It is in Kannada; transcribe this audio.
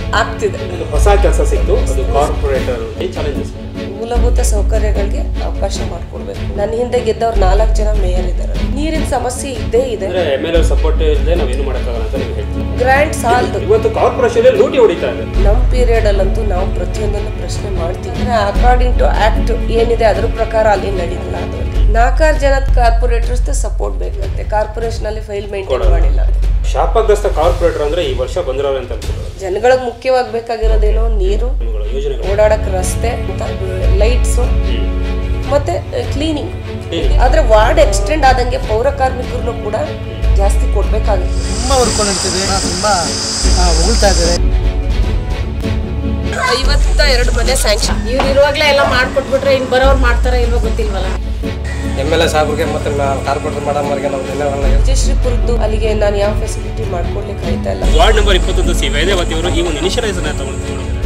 ಆಗ್ತಿದೆ ಒಂದು ಹೊಸ ಕೆಲಸ ಸಿಕ್ತು ಅದು ಕಾರ್ಪೊರೇಟರ್ ಚಾಲೆಂಜಸ್ ಮೂಲಭೂತ ಸೌಕರ್ಯಗಳಿಗೆ ಅವಕಾಶ ಮಾಡಿಕೊಡ್ಬೇಕು ನನ್ನ ಹಿಂದೆ ಗೆದ್ದವ್ರು ನಾಲ್ಕು ಜನ ಮೇಯರ್ ಇದ್ದಾರೆ ನೀರಿನ ಸಮಸ್ಯೆ ಇದ್ದೇ ಇದೆ ಅಂದ್ರೆ ಎಮ್ ಎಲ್ ಎ ಸಪೋರ್ಟ್ ಇಲ್ಲದೆ ನಾವೇನು ಮಾಡೋಕ್ಕಾಗಲ್ಲ ಅಂತ ನೀವು ಹೇಳ್ತೀವಿ ಗ್ರ್ಯಾಂಡ್ ಸಾಲದು ಇವತ್ತು ಕಾರ್ಪೊರೇಷನ್ ಲೂಟಿ ಹೊಡಿತಾ ಇದೆ ನಮ್ಮ ಪೀರಿಯಡ್ ಅಲ್ಲಂತೂ ನಾವು ಪ್ರತಿಯೊಂದನ್ನು ಪ್ರಶ್ನೆ ಮಾಡ್ತೀವಿ ಅಕಾರ್ಡಿಂಗ್ ಟು ಆಕ್ಟ್ ಏನಿದೆ ಅದ್ರ ಪ್ರಕಾರ ಅಲ್ಲಿ ನಡೀತಿಲ್ಲ ಅದು ನಾಲ್ಕಾರು ಜನದ ಕಾರ್ಪೊರೇಟರ್ಸ್ ಸಪೋರ್ಟ್ ಬೇಕಂತೆ ಕಾರ್ಪೊರೇಷನ್ ಅಲ್ಲಿ ಫೈಲ್ ಮೇಂಟೈನ್ ಮಾಡಿಲ್ಲ ಶಾಪಗ್ರಸ್ತ ಕಾರ್ಪೊರೇಟರ್ ಅಂದ್ರೆ ಈ ವರ್ಷ ಬಂದಿರೋರು ಅಂತ ಅನ್ಸುತ್ತೆ ಜನಗಳಿಗೆ ಮುಖ್ಯವಾಗಿ ಬೇಕಾಗಿರೋದೇನೋ ನೀರು ನಿಮ್ಗಳ ಯೋಜನೆಗಳು ಓಡಾಡಕ್ ರಸ್ತೆ ಲೈಟ್ಸು ಮತ್ತೆ ಕ್ಲೀನಿಂಗ್ Cleaning. ಆದ್ರೆ ವಾರ್ಡ್ ಎಕ್ಸ್ಟೆಂಡ್ ಆದಂಗೆ ಪೌರ ಕಾರ್ಮಿಕರನ್ನು ಕೂಡ ಜಾಸ್ತಿ ಕೊಡ್ಬೇಕಾಗಿತ್ತು ತುಂಬ ವರ್ಕೊಂಡು ನಡೀತಿದೆ ತುಂಬ ಉಗುಳ್ತಾ ಇದ್ದಾರೆ ಐವತ್ತ ಎರಡು ಮನೆ ಸ್ಯಾಂಕ್ಷನ್ ಇವ್ರು ಇರುವಾಗಲೇ ಎಲ್ಲ ಮಾಡ್ಕೊಟ್ಬಿಟ್ರೆ ಇನ್ನು ಬರೋರು ಮಾಡ್ತಾರ ಇಲ್ವೋ ಗೊತ್ತಿಲ್ವಲ್ಲ ಎಮ್ ಎಲ್ ಎ ಸಾಹೇಬ್ರಿಗೆ ಮತ್ತು ಕಾರ್ಪೊರೇಟರ್ ಮೇಡಮ್ಗೆ ನಾವು ಧನ್ಯವಾದಗಳನ್ನ ವಿಜಯಶ್ರೀಪುರದ್ದು ಅಲ್ಲಿಗೆ ನಾನು ಯಾವ ಫೆಸಿಲಿಟಿ ಮಾಡ್ಕೊಡ್ಲಿಕ್ಕೆ ಆಯ್ತಾ ಇಲ್ಲ ವಾರ್ಡ್ ನಂಬರ್ ಇಪ್ಪತ್ತೊಂದು ಸಿ ವೈದ್ಯವತಿ ಅವರು ಈ ಒಂದು ಇನಿಷಿಯಲೈಸ್ ತಗೊಂಡು